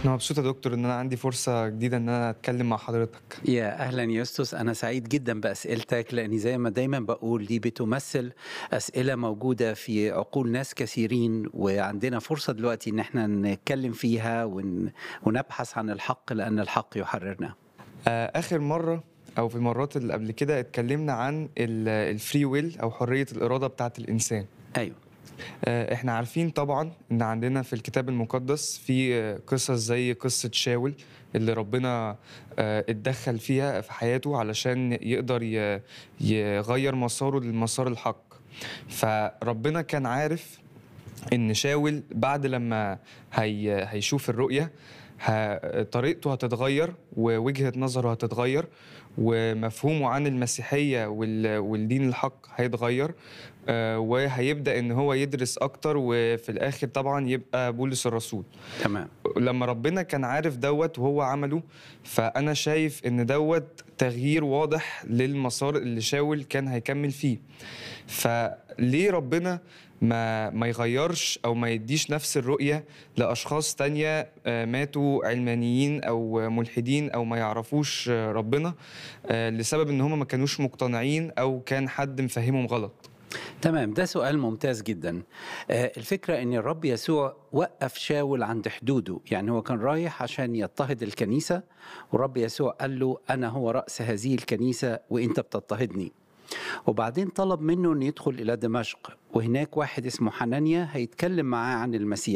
أنا مبسوط يا دكتور إن أنا عندي فرصة جديدة إن أنا أتكلم مع حضرتك. يا أهلا يوستوس أنا سعيد جدا بأسئلتك لأني زي ما دايما بقول دي بتمثل أسئلة موجودة في عقول ناس كثيرين وعندنا فرصة دلوقتي إن احنا نتكلم فيها ون... ونبحث عن الحق لأن الحق يحررنا آه، آخر مرة أو في المرات اللي قبل كده اتكلمنا عن الفري ويل أو حرية الإرادة بتاعة الإنسان. أيوه آه، احنا عارفين طبعا ان عندنا في الكتاب المقدس في آه، قصص زي قصة شاول اللي ربنا آه، اتدخل فيها في حياته علشان يقدر ي- يغير مساره للمسار الحق فربنا كان عارف ان شاول بعد لما هي هيشوف الرؤية ه- طريقته هتتغير ووجهة نظره هتتغير ومفهومه عن المسيحية وال- والدين الحق هيتغير آه، وهيبدأ ان هو يدرس اكتر وفي الاخر طبعا يبقى بولس الرسول تمام لما ربنا كان عارف دوت وهو عمله فانا شايف ان دوت تغيير واضح للمسار اللي شاول كان هيكمل فيه فليه ربنا ما ما يغيرش او ما يديش نفس الرؤيه لاشخاص تانية آه، ماتوا علمانيين او ملحدين او ما يعرفوش آه، ربنا آه، لسبب ان هم ما كانوش مقتنعين او كان حد مفهمهم غلط تمام ده سؤال ممتاز جدا آه، الفكرة ان الرب يسوع وقف شاول عند حدوده يعني هو كان رايح عشان يضطهد الكنيسة والرب يسوع قال له أنا هو رأس هذه الكنيسة وإنت بتضطهدني وبعدين طلب منه أن يدخل إلى دمشق وهناك واحد اسمه حنانيا هيتكلم معاه عن المسيح